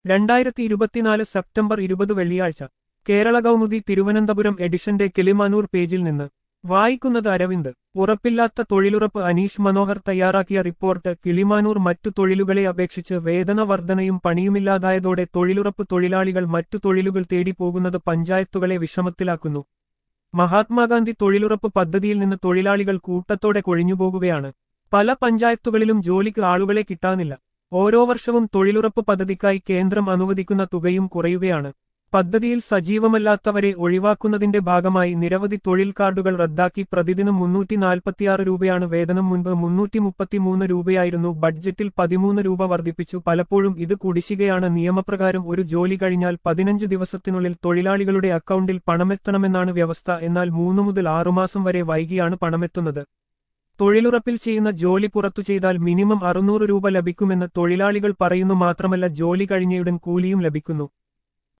രണ്ടായിരത്തി ഇരുപത്തിനാല് സെപ്റ്റംബർ ഇരുപത് വെള്ളിയാഴ്ച കേരള കൗമുദി തിരുവനന്തപുരം എഡിഷന്റെ കിളിമാനൂർ പേജിൽ നിന്ന് വായിക്കുന്നത് അരവിന്ദ് ഉറപ്പില്ലാത്ത തൊഴിലുറപ്പ് അനീഷ് മനോഹർ തയ്യാറാക്കിയ റിപ്പോർട്ട് കിളിമാനൂർ മറ്റു തൊഴിലുകളെ അപേക്ഷിച്ച് വേതന വർധനയും പണിയുമില്ലാതായതോടെ തൊഴിലുറപ്പ് തൊഴിലാളികൾ മറ്റു തൊഴിലുകൾ തേടി പോകുന്നത് പഞ്ചായത്തുകളെ വിഷമത്തിലാക്കുന്നു മഹാത്മാഗാന്ധി തൊഴിലുറപ്പ് പദ്ധതിയിൽ നിന്ന് തൊഴിലാളികൾ കൂട്ടത്തോടെ കൊഴിഞ്ഞുപോകുകയാണ് പല പഞ്ചായത്തുകളിലും ജോലിക്ക് ആളുകളെ കിട്ടാനില്ല ഓരോ വർഷവും തൊഴിലുറപ്പ് പദ്ധതിക്കായി കേന്ദ്രം അനുവദിക്കുന്ന തുകയും കുറയുകയാണ് പദ്ധതിയിൽ സജീവമല്ലാത്തവരെ ഒഴിവാക്കുന്നതിന്റെ ഭാഗമായി നിരവധി തൊഴിൽ കാർഡുകൾ റദ്ദാക്കി പ്രതിദിനം മുന്നൂറ്റി നാൽപ്പത്തിയാറ് രൂപയാണ് വേതനം മുൻപ് മുന്നൂറ്റി മുപ്പത്തിമൂന്ന് രൂപയായിരുന്നു ബഡ്ജറ്റിൽ പതിമൂന്ന് രൂപ വർദ്ധിപ്പിച്ചു പലപ്പോഴും ഇത് കുടിശ്ശികയാണ് നിയമപ്രകാരം ഒരു ജോലി കഴിഞ്ഞാൽ പതിനഞ്ച് ദിവസത്തിനുള്ളിൽ തൊഴിലാളികളുടെ അക്കൗണ്ടിൽ പണമെത്തണമെന്നാണ് വ്യവസ്ഥ എന്നാൽ മൂന്നു മുതൽ ആറുമാസം വരെ വൈകിയാണ് പണമെത്തുന്നത് തൊഴിലുറപ്പിൽ ചെയ്യുന്ന ജോലി പുറത്തു ചെയ്താൽ മിനിമം അറുന്നൂറ് രൂപ ലഭിക്കുമെന്ന് തൊഴിലാളികൾ പറയുന്നു മാത്രമല്ല ജോലി കഴിഞ്ഞയുടൻ കൂലിയും ലഭിക്കുന്നു